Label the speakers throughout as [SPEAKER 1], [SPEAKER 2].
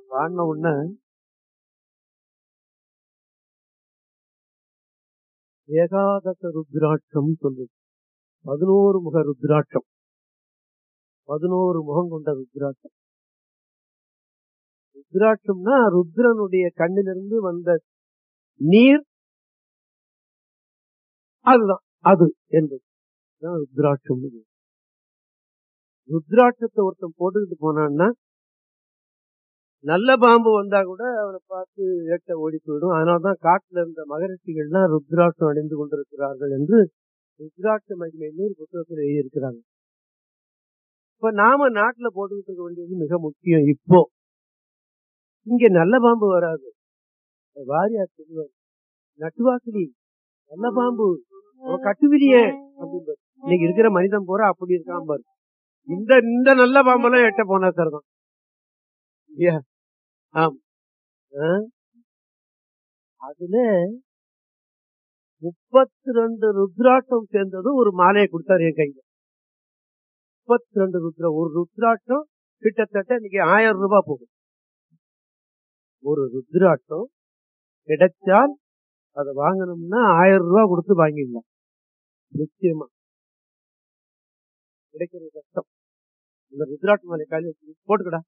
[SPEAKER 1] பாடின உடனே ஏகாதச ருத்ராட்சம் சொல்லுது பதினோரு முக ருத்ராட்சம் பதினோரு முகம் கொண்ட ருத்ராட்சம் ருத்ராட்சம்னா ருத்ரனுடைய கண்ணிலிருந்து வந்த நீர் அதுதான் அது என்பது தான் ருத்ராட்சம் ருத்ராட்சத்தை ஒருத்தன் போட்டுக்கிட்டு போனான்னா நல்ல பாம்பு வந்தா கூட அவனை பார்த்து ஏட்ட ஓடி போயிடும் அதனாலதான் காட்டுல இருந்த மகரிஷிகள்லாம் ருத்ராட்சம் அடைந்து கொண்டிருக்கிறார்கள் என்று ருத்ராட்ச மகிமைன்னு ஒரு புத்தகத்தில் எழுதியிருக்கிறாங்க இப்ப நாம நாட்டுல போட்டுக்கிட்டு இருக்க வேண்டியது மிக முக்கியம் இப்போ இங்க நல்ல பாம்பு வராது வாரியார் சொல்லுவார் நட்டுவாக்கிலி நல்ல பாம்பு அவன் கட்டுவிலியே அப்படின்னு இன்னைக்கு இருக்கிற மனிதன் போற அப்படி இருக்கான் பாரு இந்த இந்த நல்ல பாம்பெல்லாம் எட்ட போனா தான் இல்லையா ஆம் ஆ? அதுல முப்பத்தி ரெண்டு ருத்ராட்டம் சேர்ந்ததும் ஒரு மாலையை கொடுத்தாரு என் கையில முப்பத்தி ரெண்டு ருத்ரா ஒரு ருத்ராட்டம் கிட்டத்தட்ட இன்னைக்கு ஆயிரம் ரூபாய் போகும் ஒரு ருத்ராட்டம் கிடைச்சால் அதை வாங்கணும்னா ஆயிரம் ரூபாய் கொடுத்து வாங்கிடலாம் நிச்சயமா கிடைக்கிறது கஷ்டம் இந்த ருத்ராட்ச மாலை கையில வச்சு போட்டுக்கடா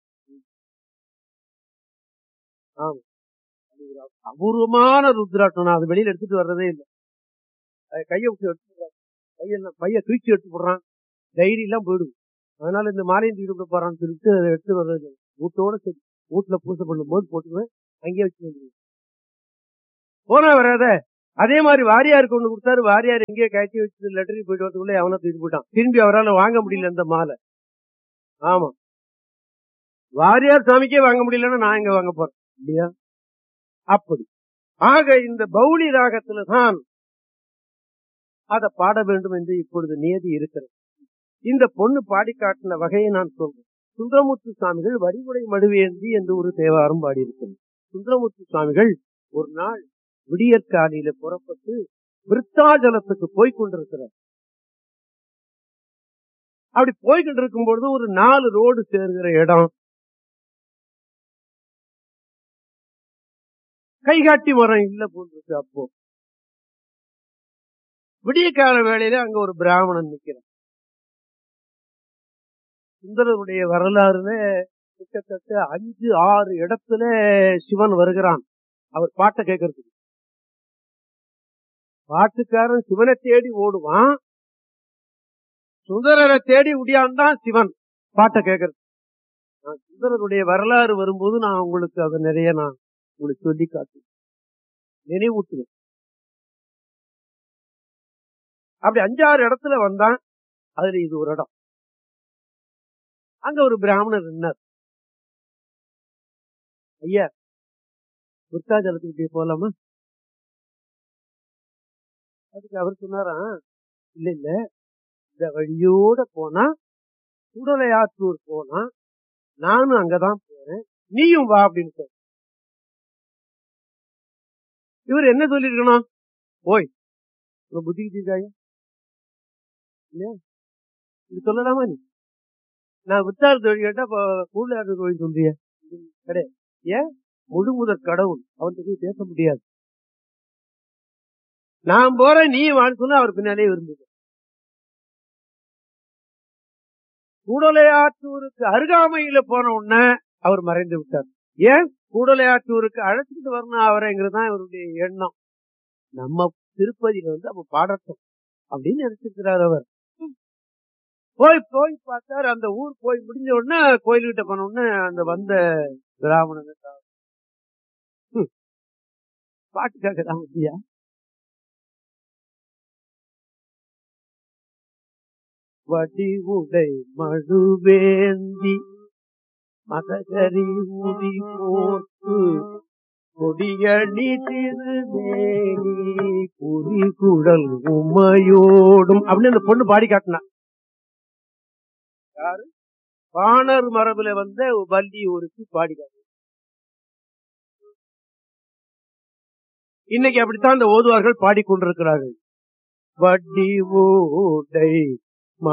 [SPEAKER 1] ஆமா அது ஒரு அபூர்வமான ருத்ராட்டம் நான் அது வெளியில எடுத்துட்டு வர்றதே இல்லை அது கையை விட்டு எடுத்து கையெல்லாம் பைய தூக்கி எடுத்து போடுறான் டைரி எல்லாம் போயிடுது அதனால இந்த மாலையும் தூக்கி விட போறான்னு சொல்லிட்டு அதை எடுத்து வர்றது இல்லை. வீட்டோட சரி வீட்டுல பூசை பண்ணும் போது போட்டுக்குவேன் அங்கேயே வச்சு வந்துடுவேன் போனா வராத அதே மாதிரி வாரியாருக்கு ஒண்ணு கொடுத்தாரு வாரியார் எங்கேயோ கட்டி வச்சு லெட்டரி போயிட்டு வரதுக்குள்ள அவனை தூக்கி போயிட்டான் திரும்பி அவரால் வாங்க முடியல அந்த மாலை ஆமா வாரியார் சாமிக்கே வாங்க முடியலன்னா நான் எங்க வாங்க போறேன் இல்லையா அப்படி ஆக இந்த பௌளி ராகத்துல தான் அதை பாட வேண்டும் என்று இப்பொழுது நியதி இருக்கிறது இந்த பொண்ணு பாடி காட்டின வகையை நான் சொல்றேன் சுந்தரமூர்த்தி சுவாமிகள் வரிமுறை மடுவேந்தி என்று ஒரு தேவாரம் பாடியிருக்கிறது சுந்தரமூர்த்தி சுவாமிகள் ஒரு நாள் விடியற்காலையில புறப்பட்டு விருத்தாஜலத்துக்கு போய் கொண்டிருக்கிறார் அப்படி போய்கிட்டு இருக்கும் பொழுது ஒரு நாலு ரோடு சேர்கிற இடம் கைகாட்டி மரம் இல்ல போன்றிருக்கு அப்போ விடிய கால வேளையில அங்க ஒரு பிராமணன் நிக்கிறான் சுந்தரருடைய வரலாறுல கிட்டத்தட்ட அஞ்சு ஆறு இடத்துல சிவன் வருகிறான் அவர் பாட்டை கேட்கறதுக்கு பாட்டுக்காரன் சிவனை தேடி ஓடுவான் சுந்தரரை தேடி உடியான்தான் சிவன் பாட்டை கேட்கறது நான் சுந்தரருடைய வரலாறு வரும்போது நான் உங்களுக்கு அதை நிறைய நான் உங்களுக்கு சொல்லி காட்டு நினைவூட்டுவேன் அப்படி அஞ்சாறு இடத்துல வந்தான் அதுல இது ஒரு இடம் அங்க ஒரு பிராமணர் நின்னார் ஐயா விருத்தாஜலத்துக்கு போலாமா அதுக்கு அவர் சொன்னாராம் இல்ல இல்ல இந்த வழியோட போனா குடலையாத்தூர் போனா நானும் அங்கதான் போறேன் நீயும் வா அப்படின்னு சொன்ன இவர் என்ன சொல்லிருக்கணும் ஓய் உங்க புத்திக்கு தீர்க்காங்க இல்லையா இது சொல்லலாமா நீ நான் வித்தார் தொழில் கேட்டா கூடுதலாட்டு தொழில் சொல்றிய கிடையாது ஏன் முழு முதற் கடவுள் அவன்கிட்ட போய் பேச முடியாது நான் போறேன் நீ வான்னு சொன்னா அவர் பின்னாலே இருந்தது கூடலையாற்றூருக்கு அருகாமையில போன உடனே அவர் மறைந்து விட்டார் ஏன் கூடலையாற்றூருக்கு அழைச்சிட்டு வரணும் அவரைங்கிறது தான் இவருடைய எண்ணம் நம்ம திருப்பதியில வந்து அப்ப பாடட்டும் அப்படின்னு நினைச்சிருக்கிறார் அவர் போய் போய் பார்த்தாரு அந்த ஊர் போய் முடிஞ்ச உடனே கோயில்கிட்ட போன உடனே அந்த வந்த பிராமணன் பாட்டுக்காக தான் வந்தியா வடிவுடை மழுவேந்தி மதகரி முடி போட்டு கொடியணி திருமேனி புரிகுழல் உமையோடும் அப்படின்னு அந்த பொண்ணு பாடி காட்டினா யாரு பாணர் மரபுல வந்த வள்ளி ஊருக்கு பாடி காட்டினா இன்னைக்கு அப்படித்தான் இந்த ஓதுவார்கள் பாடிக்கொண்டிருக்கிறார்கள் வட்டி ஊடை